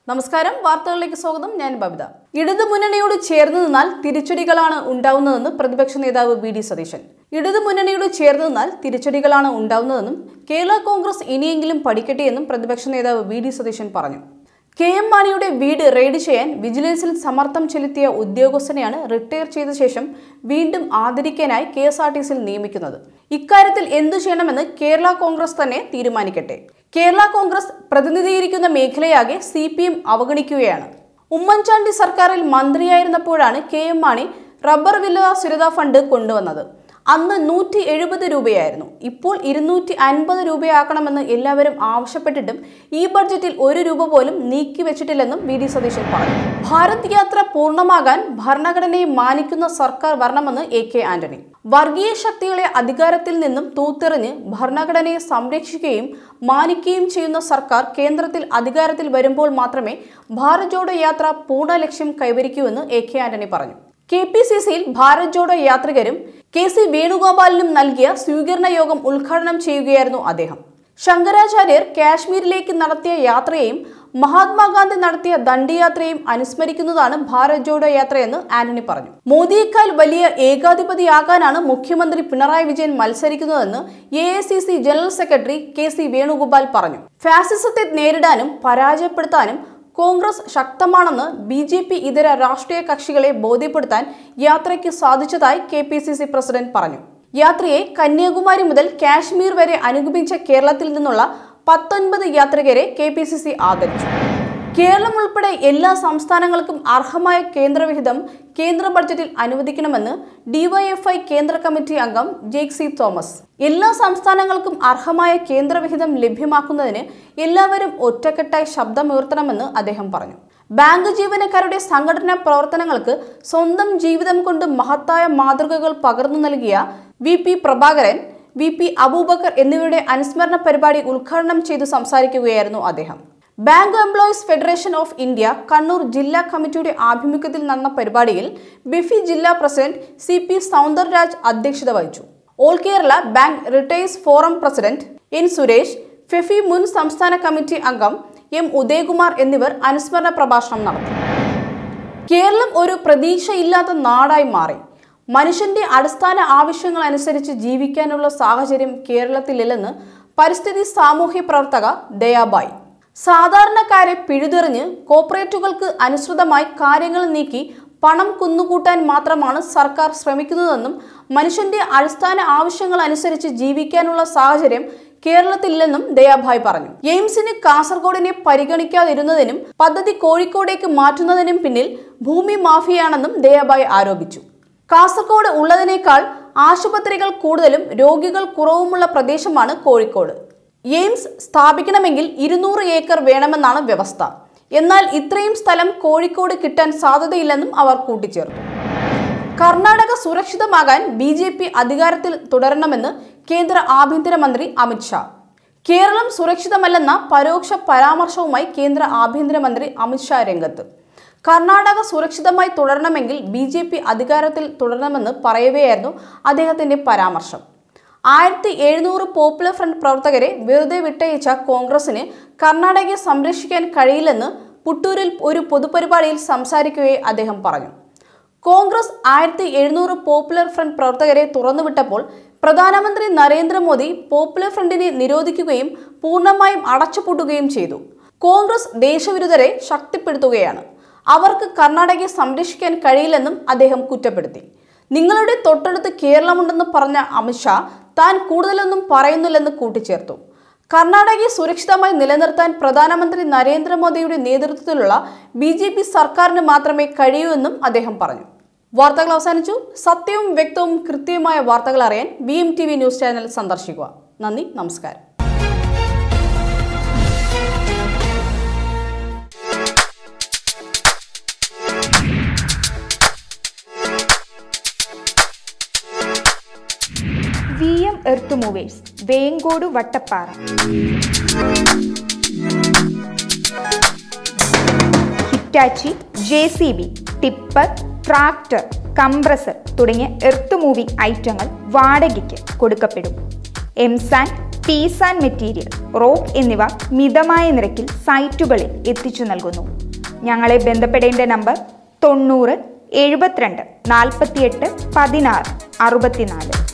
നമസ്കാരം വാർത്തകളിലേക്ക് സ്വാഗതം ഞാൻ ബബിത ഇടതു മുന്നണിയോട് ചേർന്ന് നിന്നാൽ തിരിച്ചടികളാണ് ഉണ്ടാവുന്നതെന്ന് പ്രതിപക്ഷ നേതാവ് വി ഡി സതീശൻ ഇടതു മുന്നണിയോട് ചേർന്ന് നിന്നാൽ തിരിച്ചടികളാണ് ഉണ്ടാവുന്നതെന്നും കേരള കോൺഗ്രസ് ഇനിയെങ്കിലും പഠിക്കട്ടെ എന്നും പ്രതിപക്ഷ നേതാവ് വി ഡി സതീശൻ പറഞ്ഞു കെ എം മാണിയുടെ വീട് റെയ്ഡ് ചെയ്യാൻ വിജിലൻസിൽ സമ്മർദ്ദം ചെലുത്തിയ ഉദ്യോഗസ്ഥനെയാണ് റിട്ടയർ ചെയ്ത ശേഷം വീണ്ടും ആദരിക്കാനായി കെ എസ് ആർ ടി സിയിൽ നിയമിക്കുന്നത് ഇക്കാര്യത്തിൽ എന്തു ചെയ്യണമെന്ന് കേരള കോൺഗ്രസ് തന്നെ തീരുമാനിക്കട്ടെ കേരള കോൺഗ്രസ് പ്രതിനിധീകരിക്കുന്ന മേഖലയാകെ സി പി എം അവഗണിക്കുകയാണ് ഉമ്മൻചാണ്ടി സർക്കാരിൽ മന്ത്രിയായിരുന്നപ്പോഴാണ് കെ എം മാണി റബ്ബർ വില്ല സുരതാ ഫണ്ട് കൊണ്ടുവന്നത് അന്ന് നൂറ്റി എഴുപത് രൂപയായിരുന്നു ഇപ്പോൾ ഇരുന്നൂറ്റി അൻപത് രൂപയാക്കണമെന്ന് എല്ലാവരും ആവശ്യപ്പെട്ടിട്ടും ഈ ബഡ്ജറ്റിൽ ഒരു രൂപ പോലും നീക്കിവെച്ചിട്ടില്ലെന്നും വി ഡി സതീശൻ പറഞ്ഞു ഭാരത് യാത്ര പൂർണ്ണമാകാൻ ഭരണഘടനയെ മാനിക്കുന്ന സർക്കാർ വരണമെന്ന് എ കെ ആന്റണി വർഗീയ ശക്തികളെ അധികാരത്തിൽ നിന്നും തൂത്തെറിഞ്ഞ് ഭരണഘടനയെ സംരക്ഷിക്കുകയും മാനിക്കുകയും ചെയ്യുന്ന സർക്കാർ കേന്ദ്രത്തിൽ അധികാരത്തിൽ വരുമ്പോൾ മാത്രമേ ഭാരത് ജോഡോ യാത്ര പൂർണ്ണ ലക്ഷ്യം കൈവരിക്കൂവെന്ന് എ കെ ആന്റണി പറഞ്ഞു കെ പി സി സിയിൽ ഭാരത് ജോഡോ യാത്രികരും കെ സി വേണുഗോപാലിനും നൽകിയ സ്വീകരണ യോഗം ഉദ്ഘാടനം ചെയ്യുകയായിരുന്നു അദ്ദേഹം ശങ്കരാചാര്യർ കാശ്മീരിലേക്ക് നടത്തിയ യാത്രയെയും മഹാത്മാഗാന്ധി നടത്തിയ ദണ്ഡിയാത്രയും അനുസ്മരിക്കുന്നതാണ് ഭാരത് ജോഡോ യാത്രയെന്ന് ആന്റണി പറഞ്ഞു മോദിയേക്കാൾ വലിയ ഏകാധിപതിയാകാനാണ് മുഖ്യമന്ത്രി പിണറായി വിജയൻ മത്സരിക്കുന്നതെന്ന് A general secretary K C Venugopal പറഞ്ഞു ഫാസിസത്തെ നേരിടാനും പരാജയപ്പെടുത്താനും കോൺഗ്രസ് ശക്തമാണെന്ന് ബി ജെ പി ഇതര രാഷ്ട്രീയ കക്ഷികളെ ബോധ്യപ്പെടുത്താൻ യാത്രയ്ക്ക് സാധിച്ചതായി K P C C president പറഞ്ഞു യാത്രയെ കന്യാകുമാരി മുതൽ കാശ്മീർ വരെ അനുഗമിച്ച കേരളത്തിൽ നിന്നുള്ള പത്തൊൻപത് യാത്രികരെ കെ പി സി സി ആദരിച്ചു കേരളം ഉൾപ്പെടെ എല്ലാ സംസ്ഥാനങ്ങൾക്കും അർഹമായ കേന്ദ്രവിഹിതം കേന്ദ്ര ബഡ്ജറ്റിൽ അനുവദിക്കണമെന്ന് ഡിവൈഎഫ്ഐ കേന്ദ്ര കമ്മിറ്റി അംഗം ജേക്ക് സി തോമസ് എല്ലാ സംസ്ഥാനങ്ങൾക്കും അർഹമായ കേന്ദ്രവിഹിതം ലഭ്യമാക്കുന്നതിന് എല്ലാവരും ഒറ്റക്കെട്ടായി ശബ്ദമുയർത്തണമെന്ന് അദ്ദേഹം പറഞ്ഞു ബാങ്ക് ജീവനക്കാരുടെ സംഘടനാ പ്രവർത്തനങ്ങൾക്ക് സ്വന്തം ജീവിതം കൊണ്ട് മഹത്തായ മാതൃകകൾ പകർന്നു നൽകിയ V P Prabhakaran V P Abubakar എന്നിവരുടെ അനുസ്മരണ പരിപാടി ഉദ്ഘാടനം ചെയ്തു സംസാരിക്കുകയായിരുന്നു അദ്ദേഹം bank employees federation of India Kannur ജില്ലാ കമ്മിറ്റിയുടെ ആഭിമുഖ്യത്തിൽ നടന്ന പരിപാടിയിൽ ബിഫി ജില്ലാ പ്രസിഡന്റ് സി പി സൗന്ദർരാജ് അധ്യക്ഷത വഹിച്ചു all Kerala bank retirees forum president N Suresh ഫെഫി മുൻ സംസ്ഥാന കമ്മിറ്റി അംഗം എം ഉദയകുമാർ എന്നിവർ അനുസ്മരണ പ്രഭാഷണം നടത്തി കേരളം ഒരു പ്രതീക്ഷയില്ലാത്ത നാടായി മാറി മനുഷ്യന്റെ അടിസ്ഥാന ആവശ്യങ്ങൾ അനുസരിച്ച് ജീവിക്കാനുള്ള സാഹചര്യം കേരളത്തിലില്ലെന്ന് പരിസ്ഥിതി സാമൂഹ്യ പ്രവർത്തക ദയാബായി സാധാരണക്കാരെ പിഴുതെറിഞ്ഞ് കോർപ്പറേറ്റുകൾക്ക് അനുസൃതമായി കാര്യങ്ങൾ നീക്കി പണം കുന്നുകൂട്ടാൻ മാത്രമാണ് സർക്കാർ ശ്രമിക്കുന്നതെന്നും മനുഷ്യന്റെ അടിസ്ഥാന ആവശ്യങ്ങൾ അനുസരിച്ച് ജീവിക്കാനുള്ള സാഹചര്യം കേരളത്തിലില്ലെന്നും ദയാഭായ് പറഞ്ഞു എയിംസിന് കാസർഗോഡിനെ പരിഗണിക്കാതിരുന്നതിനും പദ്ധതി കോഴിക്കോടേക്ക് മാറ്റുന്നതിനും പിന്നിൽ ഭൂമി മാഫിയാണെന്നും ദയാഭായ് ആരോപിച്ചു കാസർഗോഡ് ഉള്ളതിനേക്കാൾ ആശുപത്രികൾ കൂടുതലും രോഗികൾ കുറവുമുള്ള പ്രദേശമാണ് കോഴിക്കോട് എയിംസ് സ്ഥാപിക്കണമെങ്കിൽ ഇരുന്നൂറ് ഏക്കർ വേണമെന്നാണ് വ്യവസ്ഥ എന്നാൽ ഇത്രയും സ്ഥലം കോഴിക്കോട് കിട്ടാൻ സാധ്യതയില്ലെന്നും അവർ കൂട്ടിച്ചേർത്തു കർണാടക സുരക്ഷിതമാകാൻ ബി ജെ പി അധികാരത്തിൽ തുടരണമെന്ന് കേന്ദ്ര ആഭ്യന്തരമന്ത്രി അമിത്ഷാ കേരളം സുരക്ഷിതമല്ലെന്ന പരോക്ഷ പരാമർശവുമായി കേന്ദ്ര ആഭ്യന്തരമന്ത്രി അമിത്ഷാ രംഗത്ത് കർണാടക സുരക്ഷിതമായി തുടരണമെങ്കിൽ ബി ജെ പി അധികാരത്തിൽ തുടരണമെന്ന് പറയവെയായിരുന്നു അദ്ദേഹത്തിന്റെ പരാമർശം ആയിരത്തി എഴുന്നൂറ് പോപ്പുലർ ഫ്രണ്ട് പ്രവർത്തകരെ വെറുതെ വിട്ടയച്ച കോൺഗ്രസിന് കർണാടകയെ സംരക്ഷിക്കാൻ കഴിയില്ലെന്ന് പുട്ടൂരിൽ ഒരു പൊതുപരിപാടിയിൽ സംസാരിക്കുകയെ അദ്ദേഹം പറഞ്ഞു കോൺഗ്രസ് ആയിരത്തി എഴുന്നൂറ് പോപ്പുലർ ഫ്രണ്ട് പ്രവർത്തകരെ തുറന്നുവിട്ടപ്പോൾ പ്രധാനമന്ത്രി നരേന്ദ്രമോദി പോപ്പുലർ ഫ്രണ്ടിനെ നിരോധിക്കുകയും പൂർണ്ണമായും അടച്ചുപൂട്ടുകയും ചെയ്തു കോൺഗ്രസ് ദേശവിരുദ്ധരെ ശക്തിപ്പെടുത്തുകയാണ് അവർക്ക് കർണാടകയെ സംരക്ഷിക്കാൻ കഴിയില്ലെന്നും അദ്ദേഹം കുറ്റപ്പെടുത്തി നിങ്ങളുടെ തൊട്ടടുത്ത് കേരളമുണ്ടെന്ന് പറഞ്ഞ അമിത്ഷാ താൻ കൂടുതലൊന്നും പറയുന്നില്ലെന്ന് കൂട്ടിച്ചേർത്തു കർണാടകയെ സുരക്ഷിതമായി നിലനിർത്താൻ പ്രധാനമന്ത്രി നരേന്ദ്രമോദിയുടെ നേതൃത്വത്തിലുള്ള ബി ജെ പി സർക്കാരിന് മാത്രമേ കഴിയൂ എന്നും അദ്ദേഹം പറഞ്ഞു വാർത്തകൾ അവസാനിച്ചു സത്യവും വ്യക്തവും കൃത്യവുമായ വാർത്തകൾ അറിയാൻ B M T V news channel സന്ദർശിക്കുക നന്ദി നമസ്കാരം V M earth movers Venkode Vattappara Hitachi J C B tipper tractor compressor തുടങ്ങിയ എർത്ത് മൂവിംഗ് ഐറ്റങ്ങൾ വാടകയ്ക്ക് കൊടുക്കപ്പെടും M sand piece and material rock എന്നിവ മിതമായ നിരക്കിൽ സൈറ്റുകളിൽ എത്തിച്ചു നൽകുന്നു ഞങ്ങളെ ബന്ധപ്പെടേണ്ട നമ്പർ തൊണ്ണൂറ് എഴുപത്തിരണ്ട് നാൽപ്പത്തിയെട്ട് പതിനാറ് അറുപത്തിനാല്